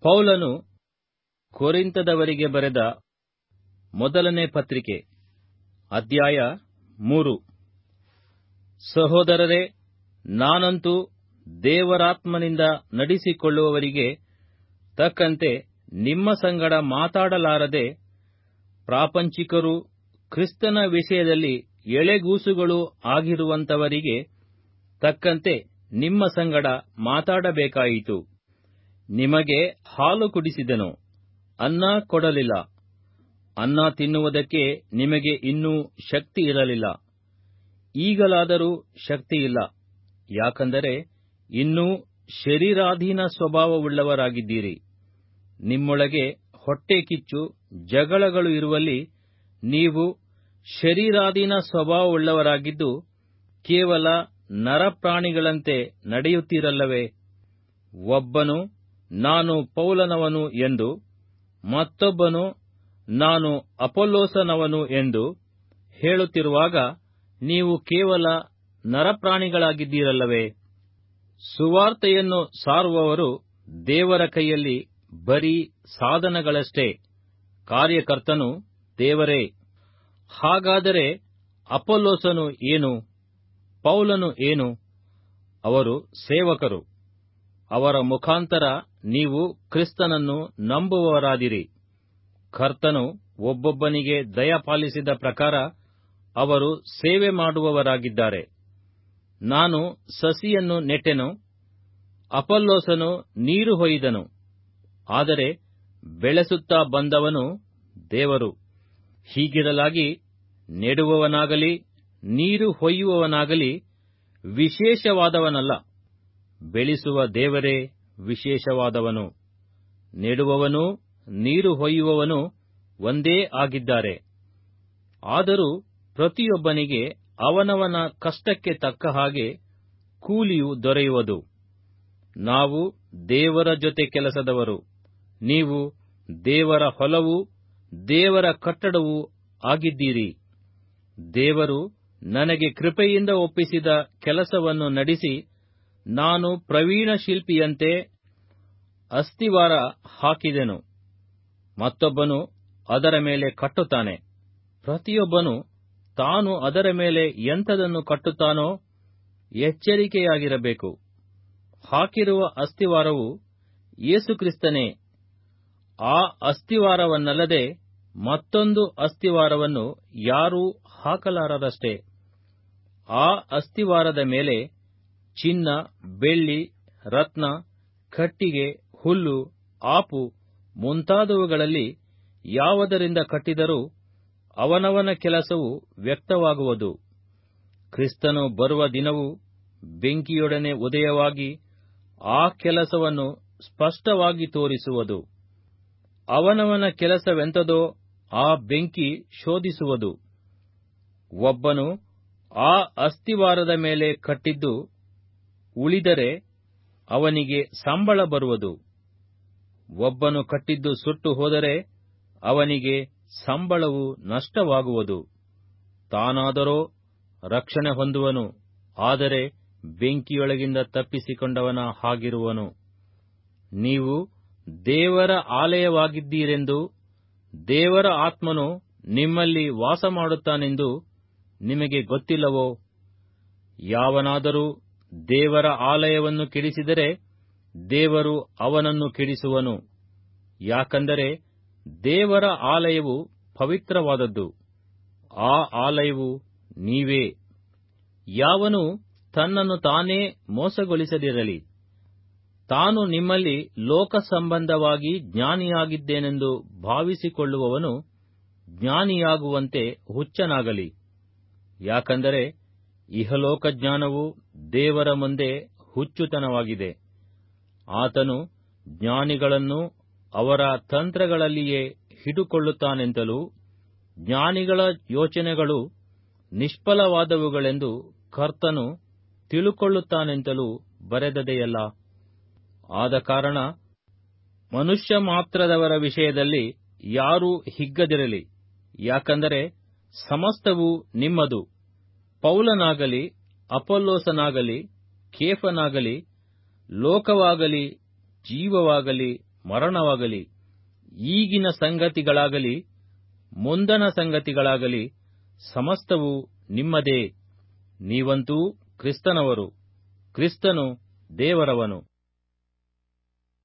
ಪೌಲನು ಕೊರಿಂತದವರಿಗೆ ಬರೆದ ಮೊದಲನೇ ಪತ್ರಿಕೆ ಅಧ್ಯಾಯ ಮೂರು ಸಹೋದರರೇ ನಾನಂತೂ ದೇವರಾತ್ಮನಿಂದ ನಡೆಸಿಕೊಳ್ಳುವವರಿಗೆ ತಕ್ಕಂತೆ ನಿಮ್ಮ ಸಂಗಡ ಮಾತಾಡಲಾರದೆ ಪ್ರಾಪಂಚಿಕರೂ ಕ್ರಿಸ್ತನ ವಿಷಯದಲ್ಲಿ ಎಳೆಗೂಸುಗಳು ಆಗಿರುವಂತವರಿಗೆ ತಕ್ಕಂತೆ ನಿಮ್ಮ ಸಂಗಡ ಮಾತಾಡಬೇಕಾಯಿತು ನಿಮಗೆ ಹಾಲು ಕುಡಿಸಿದೆನು ಅನ್ನ ಕೊಡಲಿಲ್ಲ ಅನ್ನ ತಿನ್ನುವುದಕ್ಕೆ ನಿಮಗೆ ಇನ್ನೂ ಶಕ್ತಿ ಇರಲಿಲ್ಲ ಈಗಲಾದರೂ ಶಕ್ತಿಯಿಲ್ಲ ಯಾಕಂದರೆ ಇನ್ನೂ ಶರೀರಾಧೀನ ಸ್ವಭಾವವುಳ್ಳವರಾಗಿದ್ದೀರಿ ನಿಮ್ಮೊಳಗೆ ಹೊಟ್ಟೆ ಕಿಚ್ಚು ಜಗಳಗಳು ಇರುವಲ್ಲಿ ನೀವು ಶರೀರಾಧೀನ ಸ್ವಭಾವವುಳ್ಳವರಾಗಿದ್ದು ಕೇವಲ ನರಪ್ರಾಣಿಗಳಂತೆ ನಡೆಯುತ್ತೀರಲ್ಲವೇ ಒಬ್ಬನು ನಾನು ಪೌಲನವನು ಎಂದು ಮತ್ತೊಬ್ಬನು ನಾನು ಅಪೊಲ್ಲೋಸನವನು ಎಂದು ಹೇಳುತ್ತಿರುವಾಗ ನೀವು ಕೇವಲ ನರಪ್ರಾಣಿಗಳಾಗಿದ್ದೀರಲ್ಲವೇ ಸುವಾರ್ತೆಯನ್ನು ಸಾರುವವರು ದೇವರ ಕೈಯಲ್ಲಿ ಬರೀ ಸಾಧನಗಳಷ್ಟೇ ಕಾರ್ಯಕರ್ತನು ದೇವರೇ ಹಾಗಾದರೆ ಅಪೊಲ್ಲೋಸನು ಏನು ಪೌಲನು ಏನು ಅವರು ಸೇವಕರು ಅವರ ಮುಖಾಂತರ ನೀವು ಕ್ರಿಸ್ತನನ್ನು ನಂಬುವವರಾದಿರಿ ಕರ್ತನು ಒಬ್ಬೊಬ್ಬನಿಗೆ ದಯಪಾಲಿಸಿದ ಪ್ರಕಾರ ಅವರು ಸೇವೆ ಮಾಡುವವರಾಗಿದ್ದಾರೆ ನಾನು ಸಸಿಯನ್ನು ನೆಟ್ಟೆನು ಅಪೊಲ್ಲೋಸನು ನೀರು ಹೊಯ್ದನು ಆದರೆ ಬೆಳೆಸುತ್ತಾ ಬಂದವನು ದೇವರು ಹೀಗಿರಲಾಗಿ ನೆಡುವವನಾಗಲಿ ನೀರು ಹೊಯ್ಯುವವನಾಗಲಿ ವಿಶೇಷವಾದವನಲ್ಲ ಬೆಳೆಸುವ ದೇವರೇ ವಿಶೇಷವಾದವನು ನೆಡುವವನೂ ನೀರು ಹೊಯ್ಯುವವನು ಒಂದೇ ಆಗಿದ್ದಾರೆ ಆದರೂ ಪ್ರತಿಯೊಬ್ಬನಿಗೆ ಅವನವನ ಕಷ್ಟಕ್ಕೆ ತಕ್ಕ ಹಾಗೆ ಕೂಲಿಯು ದೊರೆಯುವುದು ನಾವು ದೇವರ ಜೊತೆ ಕೆಲಸದವರು ನೀವು ದೇವರ ಹೊಲವೂ ದೇವರ ಕಟ್ಟಡವೂ ಆಗಿದ್ದೀರಿ ದೇವರು ನನಗೆ ಕೃಪೆಯಿಂದ ಒಪ್ಪಿಸಿದ ಕೆಲಸವನ್ನು ನಡೆಸಿ ನಾನು ಪ್ರವೀಣ ಶಿಲ್ಪಿಯಂತೆ ಅಸ್ತಿವಾರ ಹಾಕಿದೆನು ಮತ್ತೊಬ್ಬನು ಅದರ ಮೇಲೆ ಕಟ್ಟುತ್ತಾನೆ ಪ್ರತಿಯೊಬ್ಬನು ತಾನು ಅದರ ಮೇಲೆ ಎಂಥದನ್ನು ಕಟ್ಟುತ್ತಾನೋ ಎಚ್ಚರಿಕೆಯಾಗಿರಬೇಕು ಹಾಕಿರುವ ಅಸ್ತಿವಾರವು ಯೇಸುಕ್ರಿಸ್ತನೇ ಆ ಅಸ್ತಿವಾರವನ್ನಲ್ಲದೆ ಮತ್ತೊಂದು ಅಸ್ತಿವಾರವನ್ನು ಯಾರೂ ಹಾಕಲಾರರಷ್ಟೇ ಆ ಅಸ್ತಿವಾರದ ಮೇಲೆ ಚಿನ್ನ ಬೆಳ್ಳಿ ರತ್ನ ಕಟ್ಟಿಗೆ ಹುಲ್ಲು ಆಪು ಮುಂತಾದವುಗಳಲ್ಲಿ ಯಾವುದರಿಂದ ಕಟ್ಟಿದರೂ ಅವನವನ ಕೆಲಸವು ವ್ಯಕ್ತವಾಗುವುದು ಕ್ರಿಸ್ತನು ಬರುವ ದಿನವು ಬೆಂಕಿಯೊಡನೆ ಉದಯವಾಗಿ ಆ ಕೆಲಸವನ್ನು ಸ್ಪಷ್ಟವಾಗಿ ತೋರಿಸುವುದು ಅವನವನ ಕೆಲಸವೆಂಥದೋ ಆ ಬೆಂಕಿ ಶೋಧಿಸುವುದು ಒಬ್ಬನು ಆ ಅಸ್ತಿವಾರದ ಮೇಲೆ ಕಟ್ಟಿದ್ದು ಉಳಿದರೆ ಅವನಿಗೆ ಸಂಬಳ ಬರುವುದು ಒಬ್ಬನು ಕಟ್ಟಿದ್ದು ಸುಟ್ಟು ಹೋದರೆ ಅವನಿಗೆ ಸಂಬಳವು ನಷ್ಟವಾಗುವುದು ತಾನಾದರೋ ರಕ್ಷಣೆ ಹೊಂದುವನು ಆದರೆ ಬೆಂಕಿಯೊಳಗಿಂದ ತಪ್ಪಿಸಿಕೊಂಡವನ ಹಾಗಿರುವನು ನೀವು ದೇವರ ಆಲಯವಾಗಿದ್ದೀರೆಂದು ದೇವರ ಆತ್ಮನು ನಿಮ್ಮಲ್ಲಿ ವಾಸ ಮಾಡುತ್ತಾನೆಂದು ನಿಮಗೆ ಗೊತ್ತಿಲ್ಲವೋ ಯಾವನಾದರೂ ದೇವರ ಆಲಯವನ್ನು ಕೆಡಿಸಿದರೆ ದೇವರು ಅವನನ್ನು ಕೆಡಿಸುವನು ಯಾಕಂದರೆ ದೇವರ ಆಲಯವು ಪವಿತ್ರವಾದದ್ದು ಆ ಆಲಯವು ನೀವೇ ಯಾವನು ತನ್ನನ್ನು ತಾನೇ ಮೋಸಗೊಳಿಸದಿರಲಿ ತಾನು ನಿಮ್ಮಲ್ಲಿ ಲೋಕ ಸಂಬಂಧವಾಗಿ ಜ್ಞಾನಿಯಾಗಿದ್ದೇನೆಂದು ಭಾವಿಸಿಕೊಳ್ಳುವವನು ಜ್ಞಾನಿಯಾಗುವಂತೆ ಹುಚ್ಚನಾಗಲಿ ಯಾಕಂದರೆ ಇಹಲೋಕ ಜ್ಞಾನವು ದೇವರ ಮುಂದೆ ಹುಚ್ಚುತನವಾಗಿದೆ ಆತನು ಜ್ಞಾನಿಗಳನ್ನು ಅವರ ತಂತ್ರಗಳಲ್ಲಿಯೇ ಹಿಡುಕೊಳ್ಳುತ್ತಾನೆಂತಲೂ ಜ್ಞಾನಿಗಳ ಯೋಚನೆಗಳು ನಿಷ್ಫಲವಾದವುಗಳೆಂದು ಕರ್ತನು ತಿಳುಕೊಳ್ಳುತ್ತಾನೆಂತಲೂ ಬರೆದದೆಯಲ್ಲ ಆದ ಕಾರಣ ಮನುಷ್ಯ ಮಾತ್ರದವರ ವಿಷಯದಲ್ಲಿ ಯಾರೂ ಹಿಗ್ಗದಿರಲಿ ಯಾಕಂದರೆ ಸಮಸ್ತವೂ ನಿಮ್ಮದು ಪೌಲನಾಗಲಿ ಅಪೊಲ್ಲೋಸನಾಗಲಿ ಕೇಫನಾಗಲಿ ಲೋಕವಾಗಲಿ ಜೀವವಾಗಲಿ ಮರಣವಾಗಲಿ ಈಗಿನ ಸಂಗತಿಗಳಾಗಲಿ ಮುಂದಣ ಸಂಗತಿಗಳಾಗಲಿ ಸಮಸ್ತವೂ ನಿಮ್ಮದೇ ನೀವಂತೂ ಕ್ರಿಸ್ತನವರು ಕ್ರಿಸ್ತನು ದೇವರವನು